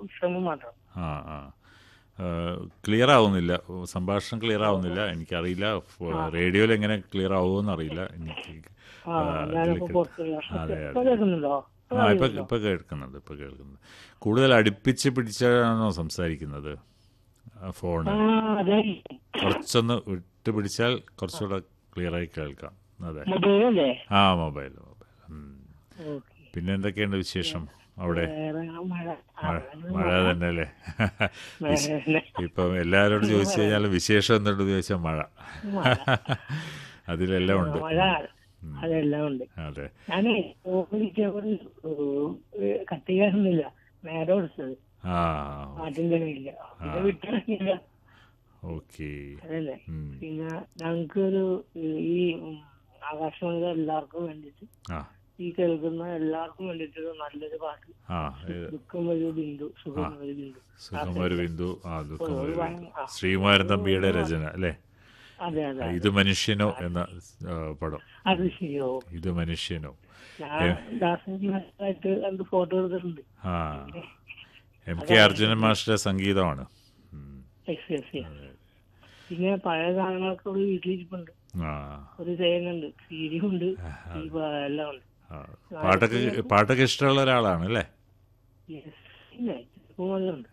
ശ്രമം മാത്രം ആ ആ ക്ലിയർ ആവുന്നില്ല സംഭാഷണം ക്ലിയർ ആവുന്നില്ല എനിക്കറിയില്ല റേഡിയോയിൽ എങ്ങനെ ക്ലിയർ ആവുമെന്ന് അറിയില്ല എനിക്ക് ആ ഞാനിപ്പോ ഇതിലേക്ക് പുറത്ത് അതെ, ഇപ്പൊ കേൾക്കുന്നുണ്ടോ ഇപ്പൊ ആ ഇപ്പൊ കേൾക്കുന്നുണ്ടോ? ഇപ്പൊ കേൾക്കുന്നുണ്ട് ഇപ്പൊ കേൾക്കുന്നുണ്ട് കൂടുതൽ അടുപ്പിച്ച് പിടിച്ചാണോ സംസാരിക്കുന്നത് ആ, ഫോണ് ആ അതെ കുറച്ചൊന്ന് വിട്ട് പിടിച്ചാൽ കുറച്ചുകൂടെ ക്ലിയർ ആയി കേൾക്കാം അതെ മൊബൈലല്ലേ ആ മൊബൈൽ മൊബൈൽ ഉം. ഓക്കെ പിന്നെ എന്തൊക്കെയുണ്ട് വിശേഷം അവിടെ വേറെ മഴ ആ, മഴ മഴ തന്നെ അല്ലേ വേറെ ഇപ്പം എല്ലാവരോടും ചോദിച്ചു കഴിഞ്ഞാൽ വിശേഷം എന്തുണ്ടെന്ന് ചോദിച്ചാൽ മഴ മഴ. അതിലെല്ലാം ഉണ്ട് മഴ അതെല്ലാം ഉണ്ട് അതെ ഞാനേ വിളിച്ചപ്പോൾ കട്ട് ചെയ്യാനൊന്നുമില്ല നേരെ കൊടുത്തത് ആ പാട്ടിന്റെ ഇല്ല പിന്നെ വിട്ടിറങ്ങില്ല ഓക്കെ അതല്ലേ പിന്നെ ഞങ്ങൾക്കൊരു ഈ ഉം, ആകാശവാണിയുടെ എല്ലാവർക്കും വേണ്ടിയിട്ട് ആ ഈ കേൾക്കുന്ന എല്ലാവർക്കും വേണ്ടിയിട്ട് ഒരു നല്ലൊരു പാട്ട് ആ ഇത് ദുഃഖം ഒരു ബിന്ദു സുഖം ഒരു ബിന്ദു സുഖമൊരു ബിന്ദു ആ ദുഃഖമൊരു ഒരു ബിന്ദു ആ. ശ്രീകുമാരൻ തമ്പിയുടെ രചന അല്ലേ അതെ അതെ ഇത് മനുഷ്യനോ എന്ന ആ, പടം അത് ശരിയോ ഇത് മനുഷ്യനോ ഞാൻ ദാസനായിട്ട് രണ്ട് ഫോട്ടോ എടുത്തിട്ടുണ്ട് ആ എം കെ അർജുനൻ മാസ്റ്റർ സംഗീതമാണ് ഉം. എക്സ് എക്സ് പിന്നെ പഴയ ഗാനങ്ങളൊക്കെ ഒരു വീട്ടിലിരിപ്പുണ്ട് ആ ഒരു തേനുണ്ട് സീരിയും ഉണ്ട് ഈ പ- എല്ലാം ഉണ്ട് ആ. പാട്ടൊക്കെ പാട്ടൊക്കെ ഇഷ്ടമുള്ള ഒരാളാണ് അല്ലേ Yes. ഇല്ല ഇപ്പൊ മുതലുണ്ട്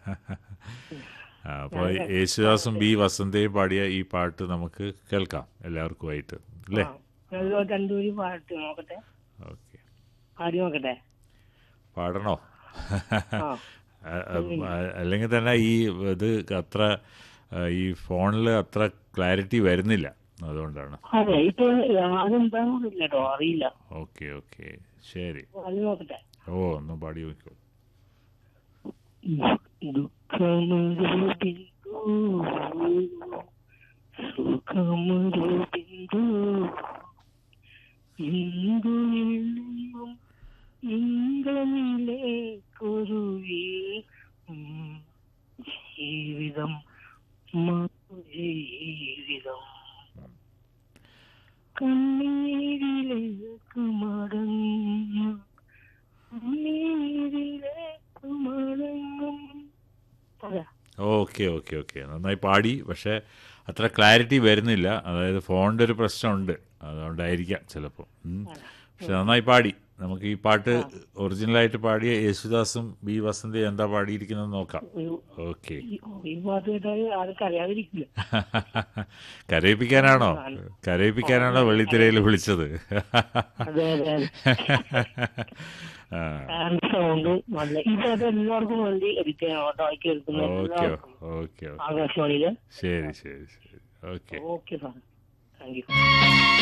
ആ, അപ്പോൾ യേശുദാസും ബി വസന്തയും പാടിയ ഈ പാട്ട് നമുക്ക് കേൾക്കാം എല്ലാവർക്കുമായിട്ട് അല്ലേ ഞാൻ രണ്ടുപേര് പാട്ട് നോക്കട്ടെ ഓക്കെ പാടി നോക്കട്ടെ പാടണോ ആ അ- അ- അല്ലെങ്കിൽ തന്നെ ഈ ഇത് അത്ര ആ, ഈ ഫോണിൽ അത്ര ക്ലാരിറ്റി വരുന്നില്ല അതുകൊണ്ടാണ് അതെ ഇപ്പൊ അതെന്താണെന്ന് ഇല്ല കേട്ടോ അറിയില്ല ഓക്കെ ഓക്കെ ശരി പാടി നോക്കട്ടെ ഓ ഒന്ന് പാടി നോക്കൂ ദുഃഖമൊരു ബിന്ദു സുഖമൊരു ബിന്ദു ബിന്ദുവിൽ നിന്നും ഇന്ദ്രനിലേക്കൊരു വീ- ഉം, ജീവിതം ജീവിതം കണ്ണീരിലേക്ക് മടങ്ങും കണ്ണീരിലേക്ക് മടങ്ങും അതാ ഓക്കെ ഓക്കെ ഓക്കെ നന്നായി പാടി പക്ഷേ അത്ര ക്ലാരിറ്റി വരുന്നില്ല അതായത് ഫോണിൻ്റെ ഒരു പ്രശ്നമുണ്ട് അതുകൊണ്ടായിരിക്കാം ചിലപ്പോൾ പക്ഷെ നന്നായി പാടി നമുക്ക് ഈ പാട്ട് ഒറിജിനലായിട്ട് പാടിയ യേശുദാസും ബി വസന്തി എന്താ പാടിയിരിക്കുന്നത് നോക്കാം ഒരു ഓക്കെ ഈ- ഈ പാട്ട് കേട്ടാൽ ആർക്കും അറിയാതിരിക്കില്ല കരയിപ്പിക്കാനാണോ കരയിപ്പിക്കാനാണോ വെള്ളിത്തിരയിൽ വിളിച്ചത് അതെ അതെ അതെ ആ ഫാൻ സൗണ്ട് നല്ല ഈ പാട്ട് എല്ലാവർക്കും വേണ്ടി എഡിറ്റ് ചെയ്യണം കേട്ടോ ഈ കേൾക്കുന്ന ഓക്കെ എല്ലാവർക്കും ഓക്കെ ഓക്കെ ആകാശവാണിയില് ശരി ശരി ശരി okay okay sir thank U